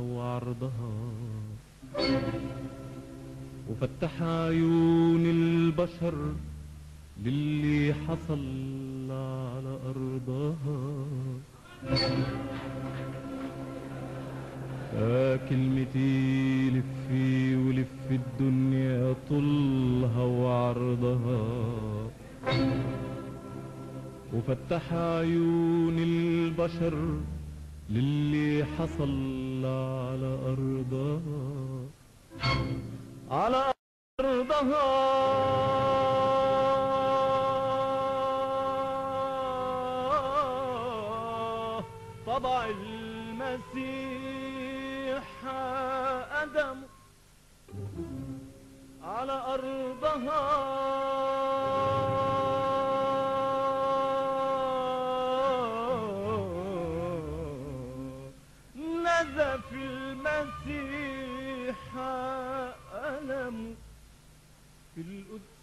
وعرضها وفتح عيون البشر للي حصل على أرضها كلمتي لفي ولف الدنيا طولها وعرضها وفتح عيون البشر للي حصل على أرضها على أرضها طبع المسيح أدم على أرضها نزف المسيح ألم في القدس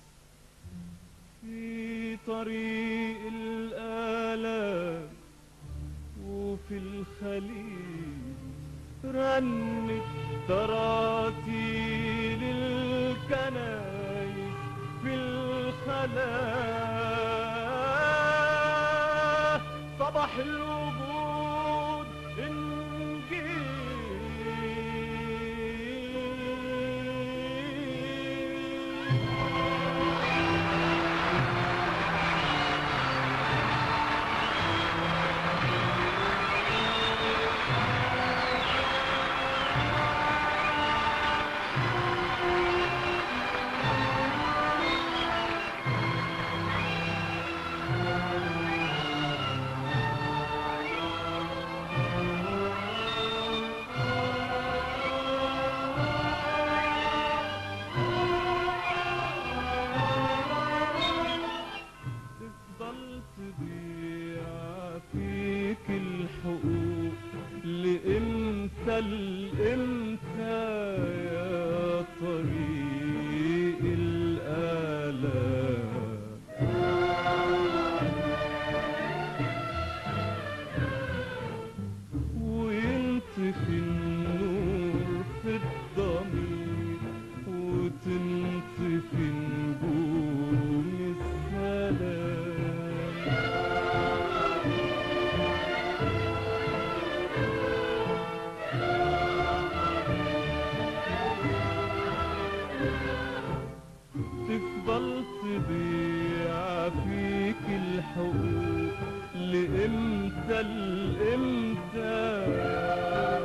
في طريق الآلام وفي الخليل رنت تراتيل الكنايس في الخلاء صبح الوجود انجيل تفضل تضيع فيك الحقوق لإمتى لإمتى يا طريق الآلام وينطفي النور في الضمير وتنطفي نجوم السلام تفضل تضيع فيك الحقوق لإمتى لإمتى يا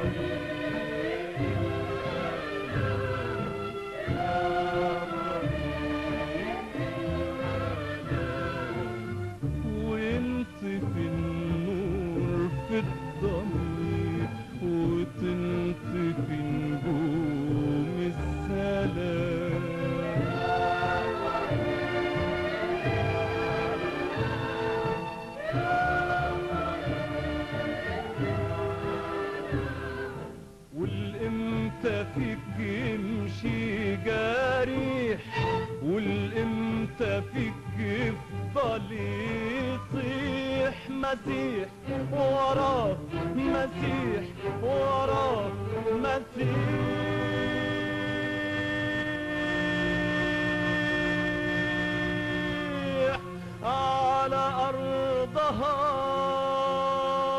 وينطفي النور في الضمير وتنطفي نجوم السلام والامتى فيك يمشي جريح والامتى فيك يفضل يصيح مسيح وراه مسيح وراه مسيح على أرضها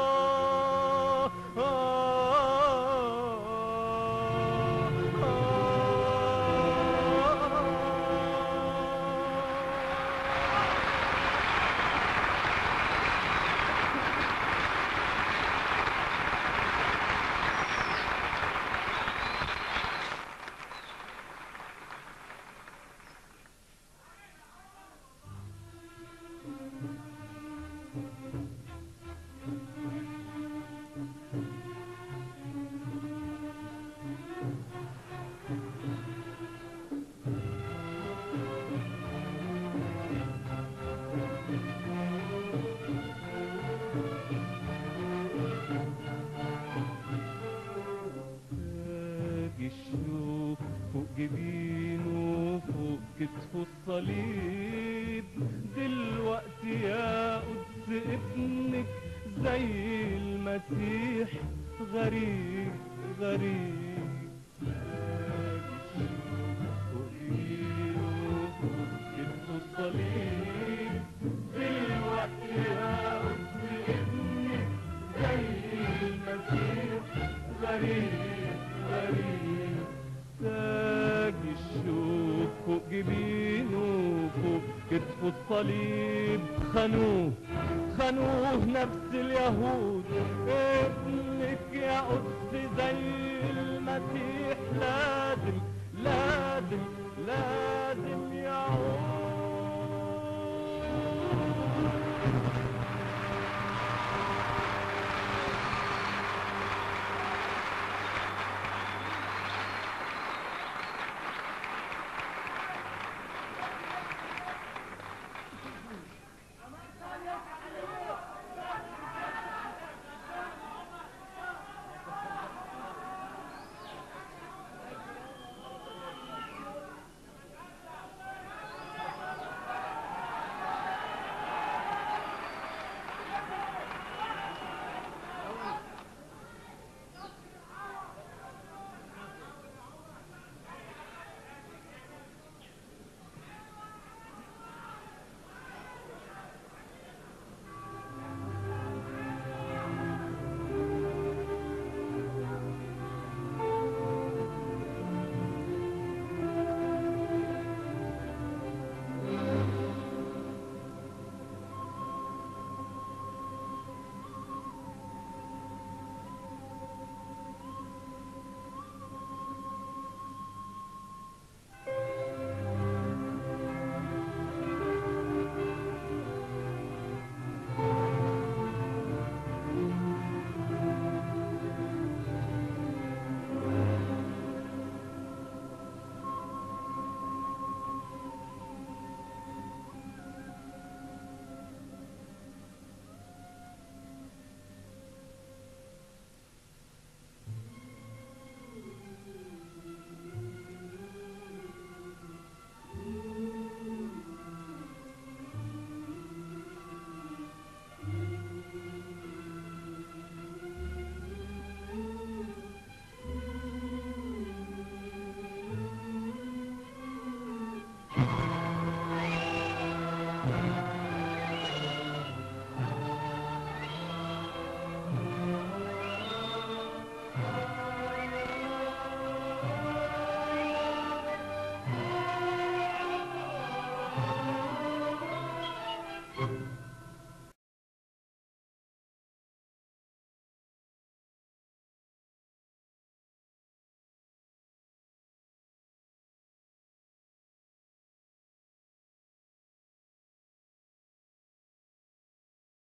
تاج الشوق فوق جبينه فوق كتفه الصليب دلوقتي يا قدس ابنك زي المسيح غريب غريب تاج الشوق فوق جبينه فوق كتفه الصليب دلوقتي يا قدس ابنك زي المسيح غريب غريب تاج الشوق فوق جبينه فوق كتفه الصليب خانوه خانوه نفس اليهود ابنك يا قدس زي